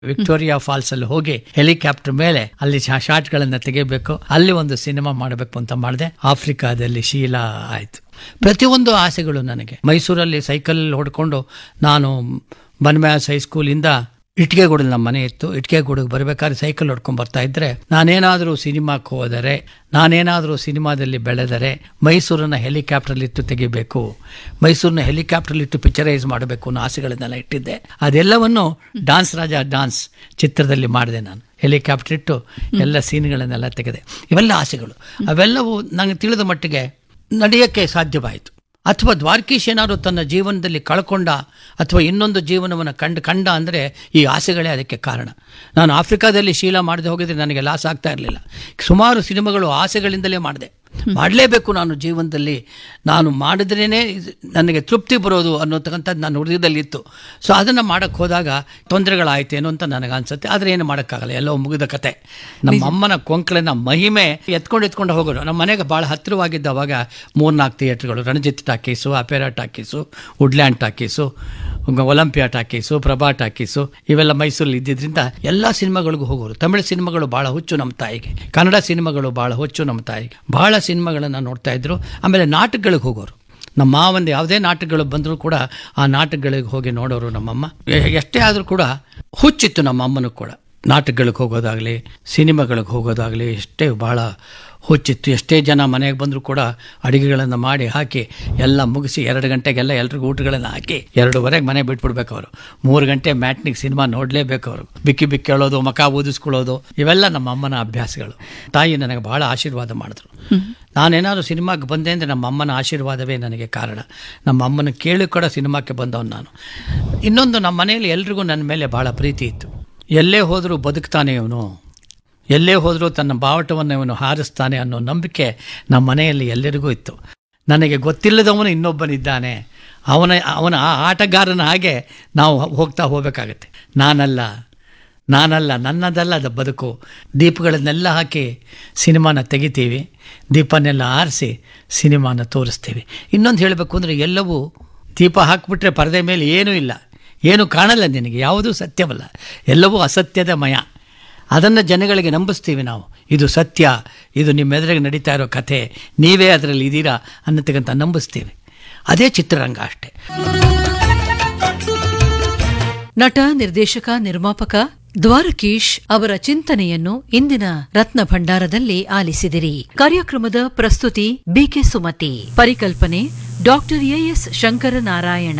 Victoria falls ಅಲ್ಲಿ ಹೋಗಿ helicopter ಮೇಲೆ ಅಲ್ಲಿ ಶಾರ್ಟ್ ಗಳನ್ನ ತೆಗಿಬೇಕು ಅಲ್ಲಿ ಒಂದು ಸಿನಿಮಾ ಮಾಡಬೇಕು ಅಂತ ಮಾಡಿದೆ ಆಫ್ರಿಕಾದಲ್ಲಿ ಶೀಲಾ ಆಯ್ತು ಪ್ರತಿಯೊಂದು ಆಸೆಗಳು ನನಗೆ ಮೈಸೂರಲ್ಲಿ ಸೈಕಲ್ ಹೊಡ್ಕೊಂಡು ನಾನು ಬನ್ಮ್ಯಾಸ್ ಹೈಸ್ಕೂಲಿಂದ ಇಟ್ಕೆಗೂಡಲ್ ನಮ್ಮ ಮನೆ ಇತ್ತು ಇಟ್ಕೆಗೂಡಿಗೆ ಬರ್ಬೇಕಾದ್ರೆ ಸೈಕಲ್ ಹೊಡ್ಕೊಂಡ್ ಬರ್ತಾ ಇದ್ರೆ ನಾನೇನಾದರೂ ಸಿನಿಮಾಕ್ಕೆ ಹೋದರೆ ನಾನೇನಾದರೂ ಸಿನಿಮಾದಲ್ಲಿ ಬೆಳೆದರೆ ಮೈಸೂರನ್ನ ಹೆಲಿಕಾಪ್ಟರ್ ಇಟ್ಟು ತೆಗಿಬೇಕು ಮೈಸೂರನ್ನ ಹೆಲಿಕಾಪ್ಟರ್ ಇಟ್ಟು ಪಿಕ್ಚರೈಸ್ ಮಾಡಬೇಕು ಅನ್ನೋ ಆಸೆಗಳನ್ನೆಲ್ಲ ಇಟ್ಟಿದ್ದೆ ಅದೆಲ್ಲವನ್ನು ಡಾನ್ಸ್ ರಾಜ ಡಾನ್ಸ್ ಚಿತ್ರದಲ್ಲಿ ಮಾಡಿದೆ ನಾನು ಹೆಲಿಕಾಪ್ಟರ್ ಇಟ್ಟು ಎಲ್ಲ ಸೀನ್ಗಳನ್ನೆಲ್ಲ ತೆಗೆದೆ ಇವೆಲ್ಲ ಆಸೆಗಳು ಅವೆಲ್ಲವೂ ನಂಗೆ ತಿಳಿದ ಮಟ್ಟಿಗೆ ನಡೆಯೋಕ್ಕೆ ಸಾಧ್ಯವಾಯಿತು ಅಥವಾ ದ್ವಾರಕೀಶ್ ಏನಾದ್ರು ತನ್ನ ಜೀವನದಲ್ಲಿ ಕಳ್ಕೊಂಡ ಅಥವಾ ಇನ್ನೊಂದು ಜೀವನವನ್ನು ಕಂಡು ಕಂಡ ಅಂದರೆ ಈ ಆಸೆಗಳೇ ಅದಕ್ಕೆ ಕಾರಣ ನಾನು ಆಫ್ರಿಕಾದಲ್ಲಿ ಶೀಲ ಮಾಡದೆ ಹೋಗಿದ್ರೆ ನನಗೆ ಲಾಸ್ ಆಗ್ತಾ ಇರಲಿಲ್ಲ ಸುಮಾರು ಸಿನಿಮಾಗಳು ಆಸೆಗಳಿಂದಲೇ ಮಾಡಿದೆ ಮಾಡಲೇಬೇಕು ನಾನು ಜೀವನದಲ್ಲಿ ನಾನು ಮಾಡಿದ್ರೇ ನನಗೆ ತೃಪ್ತಿ ಬರೋದು ಅನ್ನೋತಕ್ಕಂಥದ್ದು ನನ್ನ ಹೃದಯದಲ್ಲಿ ಇತ್ತು ಸೊ ಅದನ್ನು ಮಾಡೋಕ್ಕೆ ಹೋದಾಗ ತೊಂದರೆಗಳಾಯ್ತೇನೋ ಅಂತ ನನಗೆ ಅನ್ಸುತ್ತೆ ಆದರೆ ಏನು ಮಾಡೋಕ್ಕಾಗಲ್ಲ ಎಲ್ಲೋ ಮುಗಿದ ಕತೆ ನಮ್ಮ ಅಮ್ಮನ ಕೊಂಕಳಿನ ಮಹಿಮೆ ಎತ್ಕೊಂಡು ಎತ್ಕೊಂಡು ಹೋಗೋರು ನಮ್ಮ ಮನೆಗೆ ಭಾಳ ಹತ್ತಿರವಾಗಿದ್ದ ಅವಾಗ ಮೂರ್ನಾಲ್ಕು ಥಿಯೇಟ್ರ್ಗಳು Ranjit talkies opera talkies woodland talkies Olympia talkies Prabha talkies ಇವೆಲ್ಲ ಮೈಸೂರಲ್ಲಿ ಇದ್ದಿದ್ರಿಂದ ಎಲ್ಲ ಸಿನಿಮಾಗಳಿಗೂ ಹೋಗೋರು ತಮಿಳು ಸಿನಿಮಾಗಳು ಭಾಳ ಹುಚ್ಚು ನಮ್ಮ ತಾಯಿಗೆ ಕನ್ನಡ ಸಿನಿಮಾಗಳು ಭಾಳ ಹುಚ್ಚು ನಮ್ಮ ತಾಯಿಗೆ ಭಾಳ ಸಿನಿಮಾಗಳನ್ನು ನೋಡ್ತಾ ಇದ್ರು ಆಮೇಲೆ ನಾಟಕಗಳಿಗೆ ಹೋಗೋರು ನಮ್ಮ ಮಾವಂದು ಯಾವುದೇ ನಾಟಕಗಳು ಬಂದರೂ ಕೂಡ ಆ ನಾಟಕಗಳಿಗೆ ಹೋಗಿ ನೋಡೋರು ನಮ್ಮಮ್ಮ ಎ- ಎಷ್ಟೇ ಆದರೂ ಕೂಡ ಹುಚ್ಚಿತ್ತು ನಮ್ಮ ಅಮ್ಮನೂ ಕೂಡ ನಾಟಕಗಳಿಗೆ ಹೋಗೋದಾಗಲಿ ಸಿನಿಮಾಗಳಿಗೆ ಹೋಗೋದಾಗಲಿ ಎಷ್ಟೇ ಭಾಳ ಹುಚ್ಚಿತ್ತು ಎಷ್ಟೇ ಜನ ಮನೆಗೆ ಬಂದರೂ ಕೂಡ ಅಡುಗೆಗಳನ್ನು ಮಾಡಿ ಹಾಕಿ ಎಲ್ಲ ಮುಗಿಸಿ ಎರಡು ಗಂಟೆಗೆಲ್ಲ ಎಲ್ರಿಗೂ ಊಟಗಳನ್ನು ಹಾಕಿ ಎರಡೂವರೆಗೆ ಮನೆ ಬಿಟ್ಬಿಡ್ಬೇಕು ಅವರು ಮೂರು ಗಂಟೆ ಮ್ಯಾಟ್ನಿಗೆ ಸಿನಿಮಾ ನೋಡಲೇಬೇಕು ಅವರು ಬಿಕ್ಕಿ ಬಿಕ್ಕಿ ಹೇಳೋದು ಮಕ ಊದಿಸ್ಕೊಳ್ಳೋದು ಇವೆಲ್ಲ ನಮ್ಮ ಅಮ್ಮನ ಅಭ್ಯಾಸಗಳು ತಾಯಿ ನನಗೆ ಬಹಳ ಆಶೀರ್ವಾದ ಮಾಡಿದ್ರು ನಾನೇನಾದ್ರು ಸಿನಿಮಾಗೆ ಬಂದೆ ಅಂದರೆ ನಮ್ಮ ಅಮ್ಮನ ಆಶೀರ್ವಾದವೇ ನನಗೆ ಕಾರಣ ನಮ್ಮ ಅಮ್ಮನ ಕೇಳಿ ಕೂಡ ಸಿನಿಮಾಕ್ಕೆ ಬಂದವನು ನಾನು ಇನ್ನೊಂದು ನಮ್ಮ ಮನೆಯಲ್ಲಿ ಎಲ್ರಿಗೂ ನನ್ನ ಮೇಲೆ ಭಾಳ ಪ್ರೀತಿ ಇತ್ತು ಎಲ್ಲೇ ಹೋದರೂ ಬದುಕ್ತಾನೆ ಇವನು ಎಲ್ಲೇ ಹೋದರೂ ತನ್ನ ಬಾವಟವನ್ನು ಇವನು ಹಾರಿಸ್ತಾನೆ ಅನ್ನೋ ನಂಬಿಕೆ ನಮ್ಮ ಮನೆಯಲ್ಲಿ ಎಲ್ಲರಿಗೂ ಇತ್ತು ನನಗೆ ಗೊತ್ತಿಲ್ಲದವನು ಇನ್ನೊಬ್ಬನಿದ್ದಾನೆ ಅವನ ಅವನ ಆ ಆಟಗಾರನ ಹಾಗೆ ನಾವು ಹೋಗ್ತಾ ಹೋಗಬೇಕಾಗತ್ತೆ ನಾನಲ್ಲ ನಾನಲ್ಲ ನನ್ನದಲ್ಲ ಅದು ಬದುಕು ದೀಪಗಳನ್ನೆಲ್ಲ ಹಾಕಿ ಸಿನಿಮಾನ ತೆಗಿತೀವಿ ದೀಪನೆಲ್ಲ ಆರಿಸಿ ಸಿನಿಮಾನ ತೋರಿಸ್ತೀವಿ ಇನ್ನೊಂದು ಹೇಳಬೇಕು ಅಂದರೆ ಎಲ್ಲವೂ ದೀಪ ಹಾಕಿಬಿಟ್ರೆ ಪರದೆ ಮೇಲೆ ಏನೂ ಇಲ್ಲ ಏನು ಕಾಣಲ್ಲ ನಿನಗೆ ಯಾವುದೂ ಸತ್ಯವಲ್ಲ ಎಲ್ಲವೂ ಅಸತ್ಯದ ಮಯ ಅದನ್ನು ಜನಗಳಿಗೆ ನಂಬಿಸ್ತೀವಿ ನಾವು ಇದು ಸತ್ಯ ಇದು ನಿಮ್ಮ ಎದುರಿಗೆ ನಡೀತಾ ಇರೋ ಕಥೆ ನೀವೇ ಅದರಲ್ಲಿ ಇದ್ದೀರಾ ಅನ್ನತಕ್ಕಂಥ ನಂಬಿಸ್ತೀವಿ ಅದೇ ಚಿತ್ರರಂಗ ಅಷ್ಟೇ ನಟ ನಿರ್ದೇಶಕ ನಿರ್ಮಾಪಕ ದ್ವಾರಕೀಶ್ ಅವರ ಚಿಂತನೆಯನ್ನು ಇಂದಿನ ರತ್ನ ಭಂಡಾರದಲ್ಲಿ ಆಲಿಸಿದಿರಿ ಕಾರ್ಯಕ್ರಮದ ಪ್ರಸ್ತುತಿ ಬಿಕೆ ಸುಮತಿ ಪರಿಕಲ್ಪನೆ ಡಾಕ್ಟರ್ ಎಎಸ್ ಶಂಕರನಾರಾಯಣ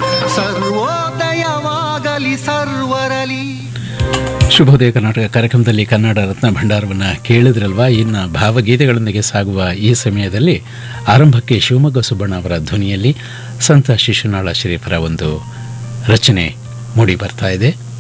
ಸರ್ವೋದಯವಾಗಲಿ ಸರ್ವರಲಿ ಶುಭೋದಯ ಕರ್ನಾಟಕ ಕಾರ್ಯಕ್ರಮದಲ್ಲಿ ಕನ್ನಡ ರತ್ನ ಭಂಡಾರವನ್ನು ಕೇಳಿದ್ರಲ್ವಾ ಇನ್ನು ಭಾವಗೀತೆಗಳೊಂದಿಗೆ ಸಾಗುವ ಈ ಸಮಯದಲ್ಲಿ ಆರಂಭಕ್ಕೆ ಶಿವಮೊಗ್ಗ ಸುಬ್ಬಣ್ಣ ಅವರ ಧ್ವನಿಯಲ್ಲಿ ಸಂತ ಶಿಶುನಾಳ ಶ್ರೀಫರ ಒಂದು ರಚನೆ ಮೂಡಿ ಬರ್ತಾ ಇದೆ